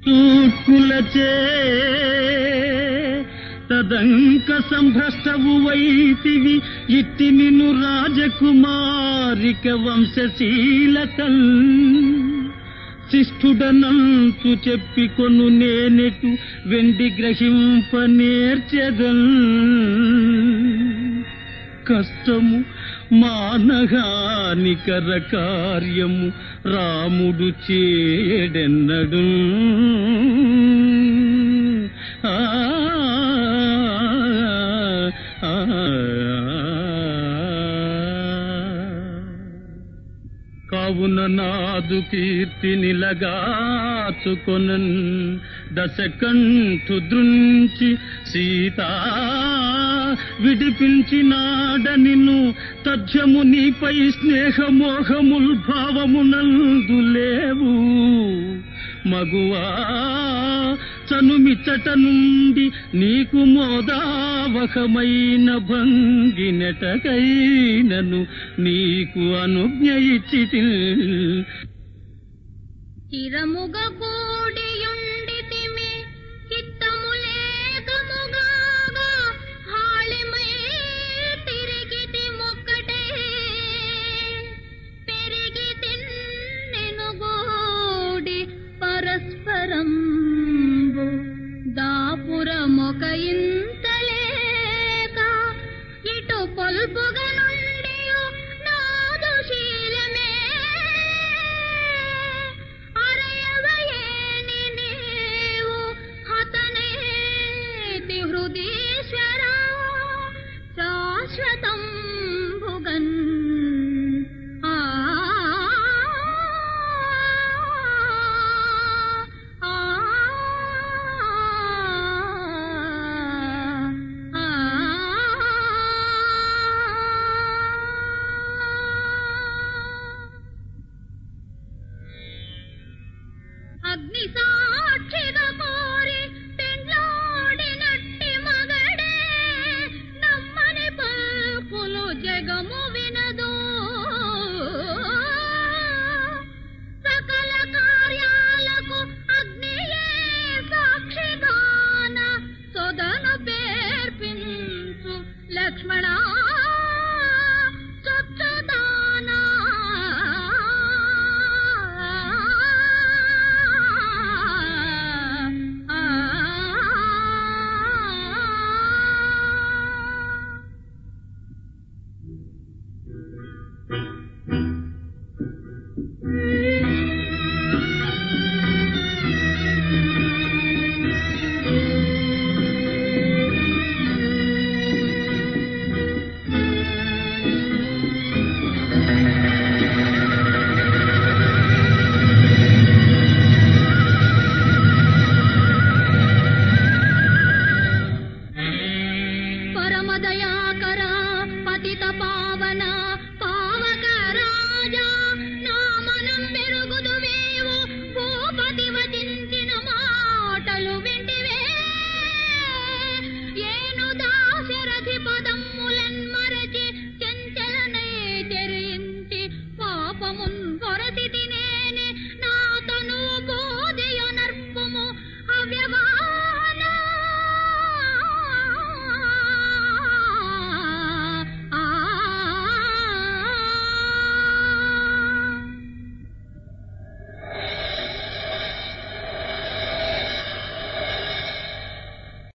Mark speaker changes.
Speaker 1: తూర్పులచే తదంక సంభ్రష్టవు వైతివి ఇట్టి నిన్ను రాజకుమారిక వంశశీలకల్ శిష్ఠుడనంతు చెప్పికొను నేనెటు వెండి గ్రహింప నేర్చెదల్ కష్టము మానహానికర కార్యము రాముడు చేయడెన్నడు ఆ, ఆ, కావున నాదు కీర్తి నిలగాచుకొనన్ దశకంఠు దృంచి సీతా విడిపించినాడ నిన్ను తథ్యము నీపై స్నేహమోహముల్ భావమునందు లేవు మగువా చనుమిచ్చట నుండి నీకు మోదావహమైన భంగినటకైనను నీకు అనుజ్ఞ ఇచ్చి
Speaker 2: చిరముగ కూడియుండితిమి చిత్తము లేకముగాగా హాళిమై తిరిగితి మొక్కటే పెరిగి తిన్నెను గోడి పరస్పరం దాపురమొక ఇంతలేక ఇటు పొల్పుగా నుండి నాదు శీలమే అరయవయేని నీవు హతనేతి హృదీశ్వరా శాశ్వతం భుగన్ ఆ ఆ అగ్ని సాక్షిగా